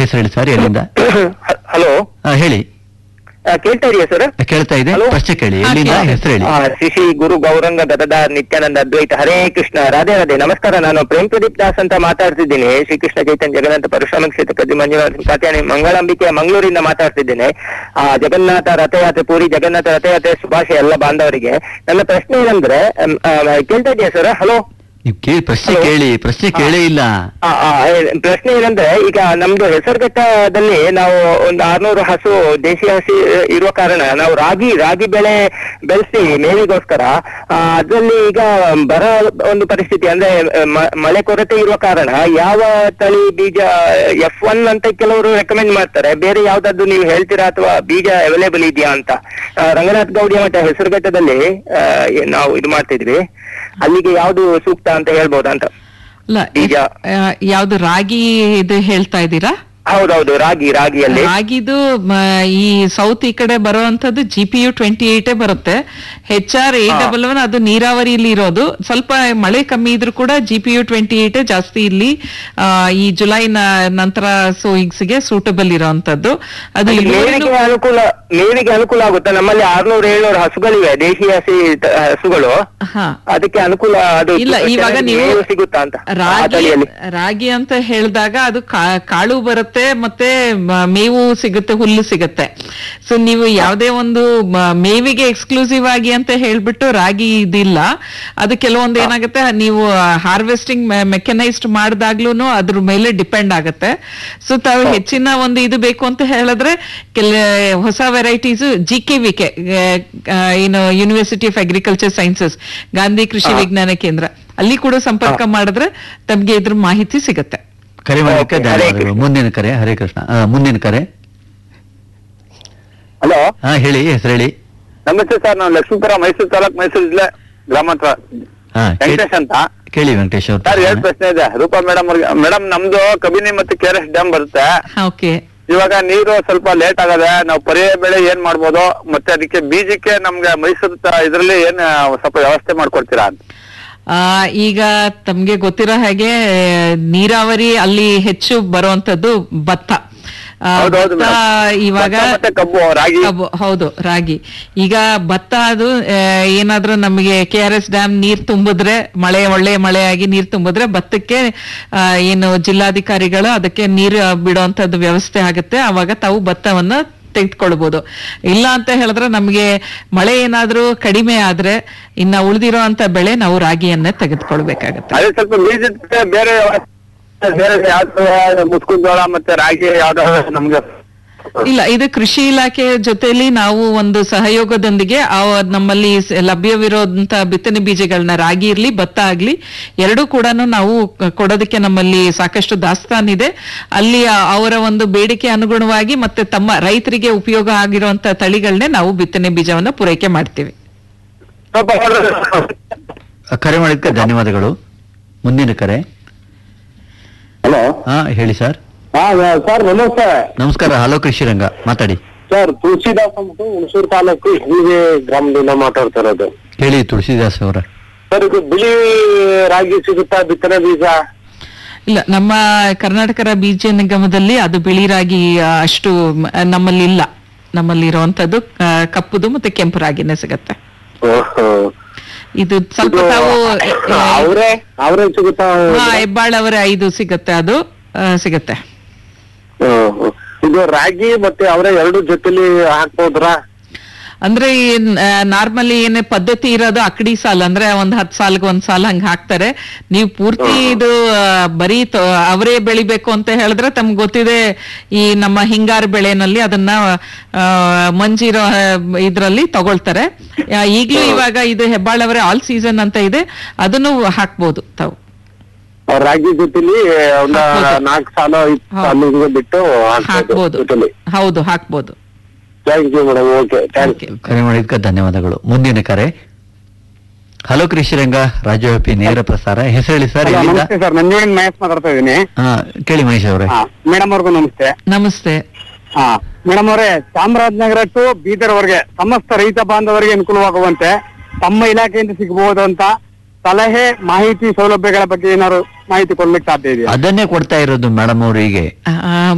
ಹೆಸರು ಹೇಳಿ ಸರ್ ಎಲ್ಲಿಂದ ಹಲೋ ಆ, ಹೇಳಿ ಕೇಳ್ತಾ ಇದೆಯಾ ಸರ್ ಕೇಳ್ತಾ ಇದೆ Hello? ಪ್ರಶ್ನೆ ಕೇಳಿ ಹಾ, ಎಲ್ಲಿಂದ ಕೇಳ್ತಾ ಹೆಸರು ಹೇಳಿ ಶಿಶಿ ಗುರು ಗೌರಂಗ ಗದದಾರ್ ನಿತ್ಯಾನಂದ ಅದ್ವೈತ ಹರೇ ಕೃಷ್ಣ ರಾಧೆ ರಾಧೆ ನಮಸ್ಕಾರ ನಾನು ಪ್ರೇಮ್ ಪ್ರದೀಪ್ ದಾಸ್ ಅಂತ ಮಾತಾಡ್ತಿದ್ದೀನಿ ಶ್ರೀಕೃಷ್ಣ ಚೈತನ್ಯ ಜಗನ್ನಾಥ ಪರಶುರಾಮ ಕ್ಷೇತ್ರ ಪ್ರತಿ ಮಂಜುನಾಥ ಕಾತ್ಯಾನಿ ಮಂಗಳಾಂಬಿಕೆಯ ಮಂಗಳೂರಿಂದ ಮಾತಾಡ್ತಿದ್ದೇನೆ ಆ ಜಗನ್ನಾಥ ರಥಯಾತ್ರೆ ಪೂರಿ ಜಗನ್ನಾಥ ರಥಯಾತ್ರೆ ಶುಭಾಶಯ ಎಲ್ಲ ಬಾಂಧವರಿಗೆ ನನ್ನ ಪ್ರಶ್ನೆ ಏನಂದ್ರೆ ಅಮ್, ಆ, ಕೇಳ್ತಾ ಇದೆಯಾ ಸರ್ ಹಲೋ ನೀವು ಕೇಳಿ ಪ್ರಶ್ನೆ Hello? ಕೇಳಿ ಪ್ರಶ್ನೆ ಹಾ. ಕೇಳೇ ಇಲ್ಲ ಆ, ಆ, ಹೇ- ಪ್ರಶ್ನೆ ಏನಂದ್ರೆ ಈಗ ನಮ್ದು ಹೆಸರುಘಟ್ಟದಲ್ಲಿ ನಾವು ಒಂದು ಆರ್ನೂರು ಹಸು ದೇಶಿ ಹಸಿ ಇರುವ ಕಾರಣ ನಾವು ರಾಗಿ ರಾಗಿ ಬೆಳೆ ಬೆಳೆಸಿ ಮೇವಿಗೋಸ್ಕರ ಆ, ಅದ್ರಲ್ಲಿ ಈಗ ಬರ ಒಂದು ಪರಿಸ್ಥಿತಿ ಅಂದ್ರೆ ಮ- ಮಳೆ ಕೊರತೆ ಇರುವ ಕಾರಣ ಯಾವ ತಳಿ ಬೀಜ ಎಫ್ ಒನ್ ಅಂತ ಕೆಲವರು ರೆಕಮೆಂಡ್ ಮಾಡ್ತಾರೆ ಬೇರೆ ಯಾವ್ದಾದ್ರು ನೀವು ಹೇಳ್ತೀರಾ ಅಥವಾ ಬೀಜ ಅವೈಲೇಬಲ್ ಇದೆಯಾ ಅಂತ ಆ, ರಂಗನಾಥ್ ಗೌಡಿಯ ಮಠ ಹೆಸರುಘಟ್ಟದಲ್ಲಿ ಆ, ಏ- ನಾವು ಇದು ಮಾಡ್ತಿದ್ವಿ ಅಲ್ಲಿಗೆ ಯಾವ್ದು ಸೂಕ್ತ ಅಂತ ಹೇಳ್ಬೋದಾ ಅಂತ ಅಲ್ಲ ಬೀಜ. ಆ, ಯಾವ್ದು ರಾಗಿ ಇದು ಹೇಳ್ತಾ ಇದ್ದೀರಾ ಹೌದೌದು ರಾಗಿ ರಾಗಿಯಲ್ಲಿ ರಾಗಿದು ಮ, ಈ ಸೌತ್ ಈ ಕಡೆ ಬರುವಂತದ್ದು G P U twenty eight ಬರುತ್ತೆ H R eight double one ಅದು ನೀರಾವರಿಯಲ್ಲಿ ಇರೋದು ಸ್ವಲ್ಪ ಮಳೆ ಕಮ್ಮಿ ಇದ್ರೂ ಕೂಡ G P U twenty eight ಜಾಸ್ತಿ ಇಲ್ಲಿ ಆ, ಈ ಜುಲೈ ನ- ನಂತರ ಸೋಯಿಗ್ಸ್ಗೆ ಸೂಟಬಲ್ ಇರೋಂಥದ್ದು ಅದು ಅಲ್ಲಿ ಇಳುವರಿನೂ- ಮೇವಿಗೆ ಅನುಕೂಲ ಮೇವಿಗೆ ಅನುಕೂಲ ಆಗುತ್ತಾ ನಮ್ಮಲ್ಲಿ ಆರ್ನೂರು ಏಳ್ನೂರು ಹಸುಗಳಿವೆ ದೇಶಿ ಹಸಿ ತ- ಹಸುಗಳು ಹಾ ಅದಕ್ಕೆ ಅನುಕೂಲ ಅದು ಇಲ್ಲ ಇವಾಗ ಚೆನ್ನಾಗಿ ನೀವು ಮೇವು ಸಿಗುತ್ತಾ ಅಂತ ಆ ರಾಗಿ ತಳಿಯಲ್ಲಿ ರಾಗಿ ಅಂತ ಹೇಳಿದಾಗ ಅದು ಕಾ- ಕಾಳು ಬರುತ್ತೆ ಮತ್ತೆ ಮ- ಮೇವು ಸಿಗುತ್ತೆ ಹುಲ್ಲು ಸಿಗುತ್ತೆ ಸೊ ನೀವು ಯಾವುದೇ ಒಂದು ಮ- ಮೇವಿಗೆ ಎಕ್ಸ್ಕ್ಲೂಸಿವ್ ಆಗಿ ಅಂತ ಹೇಳ್ಬಿಟ್ಟು ರಾಗಿ ಇದಿಲ್ಲ ಅದು ಕೆಲವೊಂದು ಏನಾಗುತ್ತೆ ನೀವು ಹಾರ್ವೆಸ್ಟಿಂಗ್ ಮೆಕನೈಸ್ಡ್ ಮಾಡಿದಾಗ್ಲೂ ಅದ್ರ ಮೇಲೆ ಡಿಪೆಂಡ್ ಆಗುತ್ತೆ ಸೊ ತಾವು ಹೆಚ್ಚಿನ ಒಂದು ಇದು ಬೇಕು ಅಂತ ಹೇಳಿದ್ರೆ ಕೆಲ ಹೊಸ varieties G K V K ಏನು university of agriculture sciences Gandhi ಕೃಷಿ ವಿಜ್ಞಾನ ಕೇಂದ್ರ ಅಲ್ಲಿ ಕೂಡ ಸಂಪರ್ಕ ಮಾಡಿದ್ರೆ ತಮ್ಗೆ ಇದ್ರ ಮಾಹಿತಿ ಸಿಗುತ್ತೆ ಕರೆ ಮಾಡಲಿಕ್ಕೆ Okay, ಹರೇ ಧನ್ಯವಾದಗಳು ಕೃಷ್ಣ. ಮುಂದಿನ ಕರೆ ಹರೇ ಕೃಷ್ಣ ಆ, ಮುಂದಿನ ಕರೆ ಹಲೋ ಹಾ ಹೇಳಿ ಹೆಸರು ಹೇಳಿ ನಮಸ್ತೆ ಸರ್ ನಾನು ಲಕ್ಷ್ಮೀಪುರ ಮೈಸೂರು ತಾಲೂಕ್ ಮೈಸೂರು ಜಿಲ್ಲೆ ಗ್ರಾಮಾಂತರ ಹಾ ಕೇ- ವೆಂಕಟೇಶ್ ಅಂತ ಕೇಳಿ ವೆಂಕಟೇಶ್ ಸರ್ ಅವ್ರು ಎರಡು ಪ್ರಶ್ನೆ ಇದೆ ರೂಪಾ ಮೇಡಮ್ ಅವ್ರಿಗೆ ಮೇಡಮ್ ನಮ್ದು ಕಬಿನಿ ಮತ್ತು ಕೆ ಆರ್ ಎಸ್ ಡ್ಯಾಮ್ ಬರುತ್ತೆ ಓಕೆ ಇವಾಗ ನೀರು ಸ್ವಲ್ಪ ಲೇಟ್ ಆಗದೆ ನಾವು ಪರ್ಯಾಯ ಬೆಳೆ ಏನ್ ಮಾಡ್ಬೋದು ಮತ್ತೆ ಅದಕ್ಕೆ ಬೀಜಕ್ಕೆ ನಮ್ಗೆ ಮೈಸೂರು ತ- ಇದ್ರಲ್ಲಿ ಏನ್ ಸ್ವಲ್ಪ ವ್ಯವಸ್ಥೆ ಮಾಡ್ಕೊಡ್ತೀರಾ ಅಂತ ಆ, ಈಗ ತಮ್ಗೆ ಗೊತ್ತಿರೋ ಹಾಗೆ ನೀರಾವರಿ ಅಲ್ಲಿ ಹೆಚ್ಚು ಬರುವಂತದ್ದು ಭತ್ತ ಆ, ಹೌದೌದು ಭತ್ತ ಮೇಡಮ್. ಇವಾಗ ಭತ್ತ ಮತ್ತೆ ಕಬ್ಬು, ರಾಗಿ. ಕಬ್ಬು, ಹೌದು ರಾಗಿ ಈಗ ಭತ್ತ ಅದು ಆ, ಏನಾದ್ರೂ ನಮಗೆ ಕೆ ಆರ್ ಎಸ್ ಡ್ಯಾಮ್ ನೀರ್ ತುಂಬಿದ್ರೆ ಮಳೆ ಒಳ್ಳೆ ಮಳೆಯಾಗಿ ನೀರ್ ತುಂಬಿದ್ರೆ ಭತ್ತಕ್ಕೆ ಆ, ಏನು ಜಿಲ್ಲಾಧಿಕಾರಿಗಳು ಅದಕ್ಕೆ ನೀರು ಬಿಡುವಂತದ್ದು ವ್ಯವಸ್ಥೆ ಆಗುತ್ತೆ ಅವಾಗ ತಾವು ಭತ್ತವನ್ನ ತೆಗೆದುಕೊಳ್ಬಹುದು ಇಲ್ಲ ಅಂತ ಹೇಳಿದ್ರೆ ನಮಗೆ ಮಳೆ ಏನಾದ್ರೂ ಕಡಿಮೆ ಆದ್ರೆ ಇನ್ನ ಉಳಿದಿರೋ ಅಂತ ಬೆಳೆ ನಾವು ರಾಗಿಯನ್ನೇ ತೆಗೆದುಕೊಳ್ಬೇಕಾಗತ್ತೆ ಅದೇ ಸ್ವಲ್ಪ ಬೀಜದ ಬೇರೆ ಬೇರೆ ಯಾವ್ದು ಮುಸ್ಕಿನ ಜೋಳ ಮತ್ತೆ ರಾಗಿ ಯಾವ್ದಾದ್ರು ನಮ್ಗೆ ಇಲ್ಲ ಇದು ಕೃಷಿ ಇಲಾಖೆ ಜೊತೆಲಿ ನಾವು ಒಂದು ಸಹಯೋಗದೊಂದಿಗೆ ಆ ನಮ್ಮಲ್ಲಿ ಸ- ಲಭ್ಯವಿರೋಂತ ಬಿತ್ತನೆ ಬೀಜಗಳನ್ನ ರಾಗಿ ಇರ್ಲಿ ಭತ್ತ ಆಗ್ಲಿ ಎರಡೂ ಕೂಡ ನಾವು ಕ- ಕೊಡೋದಕ್ಕೆ ನಮ್ಮಲ್ಲಿ ಸಾಕಷ್ಟು ದಾಸ್ತಾನ್ ಇದೆ ಅಲ್ಲಿ ಆ- ಅವರ ಒಂದು ಬೇಡಿಕೆ ಅನುಗುಣವಾಗಿ ಮತ್ತೆ ತಮ್ಮ ರೈತರಿಗೆ ಉಪಯೋಗ ಆಗಿರುವಂತ ತಳಿಗಳನ್ನೇ ನಾವು ಬಿತ್ತನೆ ಬೀಜವನ್ನ ಪೂರೈಕೆ ಮಾಡ್ತೀವಿ ಸ್ವಲ್ಪ ಆ, ಕರೆ ಮಾಡಿದ್ದಕ್ಕೆ ಧನ್ಯವಾದಗಳು ಮುಂದಿನ ಕರೆ ಹಲೋ ಹಾ ಹೇಳಿ ಸರ್ ಹಾ ಸರ್ ನಮಸ್ತೆ ನಮಸ್ಕಾರ ಹಲೋ ಕೃಷಿ ರಂಗ ಮಾತಾಡಿ ಸರ್ ತುಳಸಿದಾಸ್ ಅಂದ್ಬಿಟ್ಟು ಹುಣಸೂರು ತಾಲೂಕು ಹೀಗೆ ಗ್ರಾಮದಿಂದ ಮಾತಾಡ್ತಾ ಇರೋದು ಹೇಳಿ ತುಳಸಿದಾಸ್ ಅವರ ಸರ್ ಇದು ಬಿಳಿ ರಾಗಿ ಸಿಗುತ್ತಾ ಬಿತ್ತನೆ ಬೀಜ ಇಲ್ಲ ನಮ್ಮ ಕರ್ನಾಟಕ ಬೀಜ ನಿಗಮದಲ್ಲಿ ಅದು ಬಿಳಿ ರಾಗಿ ಆ, ಅಷ್ಟು ಮ್, ನಮ್ಮಲ್ಲಿ ಇಲ್ಲ ನಮ್ಮಲ್ಲಿ ಇರುವಂತದ್ದು ಆ, ಕಪ್ಪುದು ಮತ್ತೆ ಕೆಂಪು ರಾಗಿನೇ ಸಿಗತ್ತೆ ಇದು ಸ್ವಲ್ಪ ತಾವು ಅವರೇ ಅವರೇ ಸಿಗುತ್ತಾ ಹಾ ಹೆಬ್ಬಾಳ್ ಅವರ ಐದು ಸಿಗತ್ತೆ ಅದು ಆ, ಸಿಗತ್ತೆ ಹ್ಮ್. ಇದು ರಾಗಿ ಮತ್ತೆ ಅವರೇ ಎರಡು ಜೊತೆಲಿ ಹಾಕ್ಬೋದ್ರಾ ಅಂದ್ರೆ ನಾರ್ಮಲಿ ಏನೇ ಪದ್ಧತಿ ಇರೋದು ಅಕಡಿ ಸಾಲ ಅಂದ್ರೆ ಒಂದ್ ಹತ್ ಸಾಲ್ಗೆ ಒಂದ್ ಸಾಲ ಹಂಗ ಹಾಕ್ತಾರೆ ನೀವು ಪೂರ್ತಿ ಇದು ಆ, ಬರೀ ತ- ಅವರೇ ಬೆಳಿಬೇಕು ಅಂತ ಹೇಳಿದ್ರೆ ತಮ್ಗೆ ಗೊತ್ತಿದೆ ಈ ನಮ್ಮ ಹಿಂಗಾರು ಬೆಳೆನಲ್ಲಿ ಅದನ್ನ ಆ, ಮಂಜಿರೋ ಆ, ಇದ್ರಲ್ಲಿ ತಗೊಳ್ತಾರೆ ಆ, ಈಗ್ಲೂ ಇವಾಗ ಇದು ಹೆಬ್ಬಾಳವರೇ ಆಲ್ ಸೀಸನ್ ಅಂತ ಇದೆ ಅದನ್ನು ಹಾಕ್ಬೋದು ತಾವು ಆ ರಾಗಿ ಜೊತೆಲಿ ಒಂದ ಹಾಕ್ಬೋದು. ನಾಲ್ಕು ಸಾಲ ಐದು ಹಾ. ಸಾಲ ಹಿಂಗೆ ಬಿಟ್ಟು ಹಾಕ್ಬೋದು ಹಾಕ್ಬೋದು ಜೊತೆಲಿ ಹೌದು ಹಾಕ್ಬೋದು thank you madam okay thank Okay. ಕರೆ ಮಾಡಿದ್ದಕ್ಕೆ ಧನ್ಯವಾದಗಳು ಮುಂದಿನ ಕರೆ ಹಲೋ ಕೃಷಿ ರಂಗ ರಾಜ್ಯವ್ಯಾಪಿ ನೇರ ಪ್ರಸಾರ ಹೆಸರು ಹೇಳಿ ಸರ್ ಎಲ್ಲಿಂದ ನಮಸ್ತೆ ಸರ್ ನಂಜುಂಡಿನ ಮಹೇಶ್ ಮಾತಾಡ್ತಾ ಇದ್ದೀನಿ ಹಾ ಕೇಳಿ ಮಹೇಶ್ ಅವರೇ ಮೇಡಮ್ ಅವ್ರಿಗೂ ನಮಸ್ತೆ ನಮಸ್ತೆ ಹಾ ಮೇಡಮ್ ಅವರೇ ಚಾಮರಾಜನಗರ ಟು ಬೀದರ್ ವರೆಗೆ ಸಮಸ್ತ ರೈತ ಬಾಂಧವರಿಗೆ ಅನುಕೂಲವಾಗುವಂತೆ ತಮ್ಮ ಇಲಾಖೆಯಿಂದ ಸಿಗಬಹುದು ಅಂತ ಸಲಹೆ ಮಾಹಿತಿ ಸೌಲಭ್ಯಗಳ ಬಗ್ಗೆ ಏನಾದ್ರು ಮಾಹಿತಿ ಕೊಡ್ಲಿಕ್ಕೆ ಸಾಧ್ಯ ಇದೆಯಾ ಅದನ್ನೇ ಕೊಡ್ತಾ ಇರೋದು ಮೇಡಮ್ ಅವರಿಗೆ ಆ,